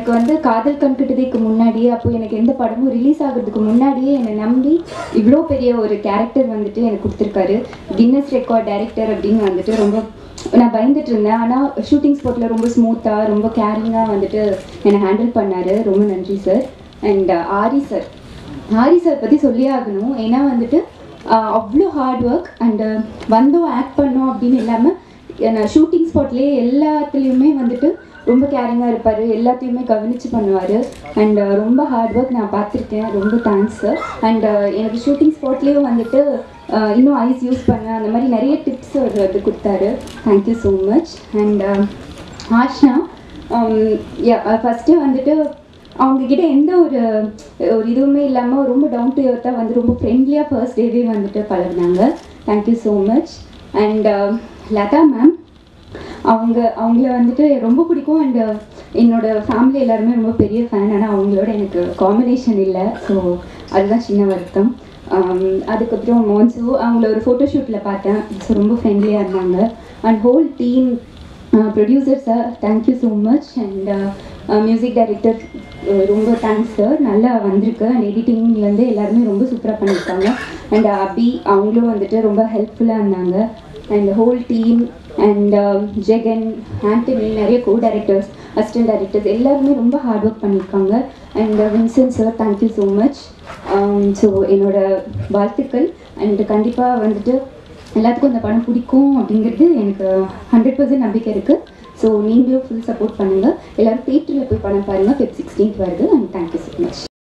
எனக்கு வந்து காதல் கண்கிட்டதுக்கு முன்னாடியே அப்போ எனக்கு எந்த படமும் ரிலீஸ் ஆகிறதுக்கு முன்னாடியே என்னை நம்பி இவ்வளோ பெரிய ஒரு கேரக்டர் வந்துட்டு எனக்கு கொடுத்துருக்காரு கின்னஸ் ரெக்கார்ட் டைரக்டர் அப்படின்னு வந்துட்டு ரொம்ப நான் பயந்துட்டு இருந்தேன் ஆனால் ஷூட்டிங் ஸ்பாட்டில் ரொம்ப ஸ்மூத்தாக ரொம்ப கேரிங்காக வந்துட்டு என்னை ஹேண்டில் பண்ணார் ரொம்ப நன்றி sir and Aari sir Aari sir பற்றி சொல்லியே ஆகணும் ஏன்னா வந்துட்டு ஆஹ், அவ்வளோ ஹார்ட் ஒர்க் அண்டு வந்தோம் ஆக்ட் பண்ணோம் அப்படின்னு இல்லாமல் நான் ஷூட்டிங் ஸ்பாட்லேயே எல்லாத்துலேயுமே வந்துட்டு ரொம்ப கேரிங்காக இருப்பார் எல்லாத்தையுமே கவனித்து பண்ணுவார் அண்ட் ரொம்ப ஹார்ட் ஒர்க் நான் பார்த்துருக்கேன் ரொம்ப தேங்க்ஸ் சார் அண்ட் எனக்கு ஷூட்டிங் ஸ்பாட்லேயும் வந்துட்டு ஆஹ், இன்னும் ஐஸ் யூஸ் பண்ண அந்த மாதிரி நிறைய டிப்ஸ் அவர் வந்து கொடுத்தாரு thank you so much and Ashna first வந்துட்டு அவங்கக்கிட்ட எந்த ஒரு ஒரு இதுவுமே இல்லாமல் ரொம்ப டவுன் டு எர்த்தாக வந்து ரொம்ப ஃப்ரெண்ட்லியாக ஃபர்ஸ்ட் டேவே வந்துட்டு பழகினாங்க thank you so much and Latha ma'am அவங்க அவங்கள வந்துட்டு ரொம்ப பிடிக்கும் அண்ட் என்னோட ஃபேமிலி எல்லாருமே ரொம்ப பெரிய ஃபேன் ஆனால் அவங்களோட எனக்கு காம்பினேஷன் இல்லை ஸோ அதுதான் சின்ன வருத்தம் Um, அதுக்கப்புறம் மோன்சு அவங்கள ஒரு ஃபோட்டோஷூட்டில் பார்த்தேன் ஸோ ரொம்ப ஃப்ரெண்ட்லியாக இருந்தாங்க and whole team producer sir thank you so much and music director ரொம்ப தேங்க்ஸ் சார் நல்லா வந்திருக்கு அண்ட் எடிட்டிங்லேருந்து எல்லாருமே ரொம்ப சூப்பராக பண்ணியிருக்காங்க அண்ட் அபி அவங்களும் வந்துட்டு ரொம்ப ஹெல்ப்ஃபுல்லாக இருந்தாங்க and whole team and Jegan Antony நிறைய கோ டைரக்டர்ஸ் அசிஸ்டன்ட் டைரக்டர்ஸ் எல்லாருமே ரொம்ப ஹார்ட் ஒர்க் பண்ணியிருக்காங்க and Vinson sir thank you so much so என்னோட வாழ்த்துக்கள் அண்ட் கண்டிப்பாக வந்துட்டு எல்லாத்துக்கும் இந்த படம் பிடிக்கும் அப்படிங்கிறது எனக்கு ஹண்ட்ரட் பர்சன்ட் நம்பிக்கை இருக்குது ஸோ நீங்களும் ஃபுல் சப்போர்ட் பண்ணுங்கள் எல்லோரும் தேட்டரில் போய் படம் பாருங்கள் ஃபிஃப்த் சிக்ஸ்டீன்த் வருது அண்ட் தேங்க்யூ ஸோ மச்